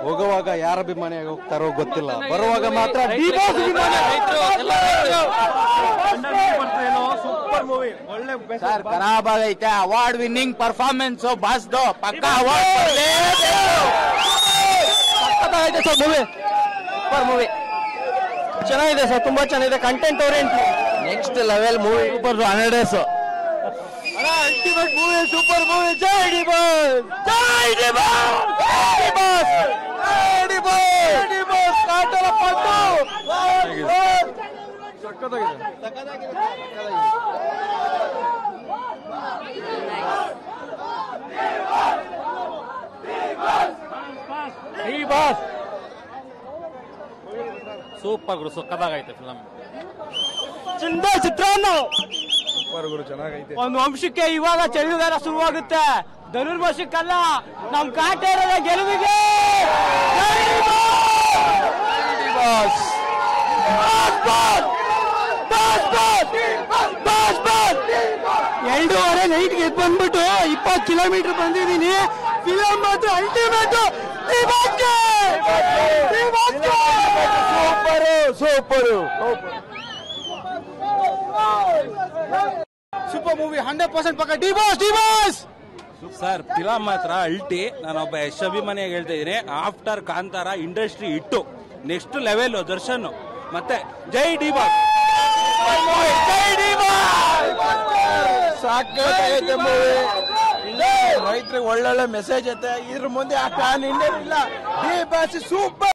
ಹೋಗುವಾಗ ಯಾರ ಅಭಿಮಾನಿಯಾಗಿ ಹೋಗ್ತಾರೋ ಗೊತ್ತಿಲ್ಲ ಬರುವಾಗ ಮಾತ್ರ ಡಿ ಬಾಸ್ ಸೂಪರ್ ಮೂವಿ ಒಳ್ಳೆ ಸರ್ ಖರಾಬ್ ಆಗೈತೆ ಅವಾರ್ಡ್ ವಿನ್ನಿಂಗ್ ಪರ್ಫಾರ್ಮೆನ್ಸ್ ಬಾಸ್ದು ಪಕ್ಕ ಅವಾರ್ಡ್ ಸಖತ್ತಾಗೈತೆ ಸರ್ ಮೂವಿ ಸೂಪರ್ ಮೂವಿ ಚೆನ್ನಾಗಿದೆ ಸರ್ ತುಂಬಾ ಚೆನ್ನಾಗಿದೆ content orient next level movie super hundred days ultimate movie super movie ಜೈ ಡಿ ಬಾಸ್ ಜೈ ಡಿ ಬಾಸ್ ಜೈ ಡಿ ಬಾಸ್ ಜೈ ಡಿ ಬಾಸ್ ಜೈ ಡಿ ಬಾಸ್ ಕಾಟರ ಪಟ್ಟು ಡಿ ಬಾಸ್ ಸೂಪರ್ ಗುರು ಸಕ್ಕದಾಗೈತೆ ಫಿಲಮ್ ಚಿಂದ ಚಿತ್ರಾನ್ನ ಸೂಪರ್ ಗುರು ಚೆನ್ನಾಗೈತೆ ಒಂದು ವಂಶಕ್ಕೆ ಇವಾಗ ಚಳಿಗಾಲ ಶುರುವಾಗುತ್ತೆ ಧನುರ್ವಶಕ್ಕಲ್ಲ ನಮ್ ಕಾಟೇರದ ಗೆಲುವಿಗೆ ಜೈ boss! Boss boss! Boss boss! Boss boss! ಎರಡೂವರೆ ನೈಟ್ ಗೆ ಬಂದ್ಬಿಟ್ಟು ಇಪ್ಪತ್ತು ಕಿಲೋಮೀಟರ್ ಬಂದಿದ್ದೀನಿ ಫಿಲಂ ಮಾತ್ರ ultimate super super movie hundred percent ಪಕ್ಕ D boss D boss sir film ಮಾತ್ರ ಅಲ್ಟಿ ನಾನೊಬ್ಬ ಯಶ್ ಅಭಿಮಾನಿಯಾಗಿ ಹೇಳ್ತಾ ಇದ್ದೀನಿ ಆಫ್ಟರ್ ಕಾಂತಾರ ಇಂಡಸ್ಟ್ರಿ ಇಟ್ಟು ನೆಕ್ಸ್ಟ್ ಲೆವೆಲ್ ದರ್ಶನ್ ಮತ್ತೆ ಜೈ ಡಿ ಬಾಸ್ ಜೈ ಡಿ ಸಾಕಾಗೈತೆ ಮೂವಿ ರೈತರಿಗೆ ಒಳ್ಳೊಳ್ಳೆ ಮೆಸೇಜ್ ಐತೆ ಇದ್ರ ಮುಂದೆ ಆ ಪ್ಯಾನ್ ಇಂಡಿಯನ್ ಇಲ್ಲ ಡಿ ಬಾಸ್ ಸೂಪರ್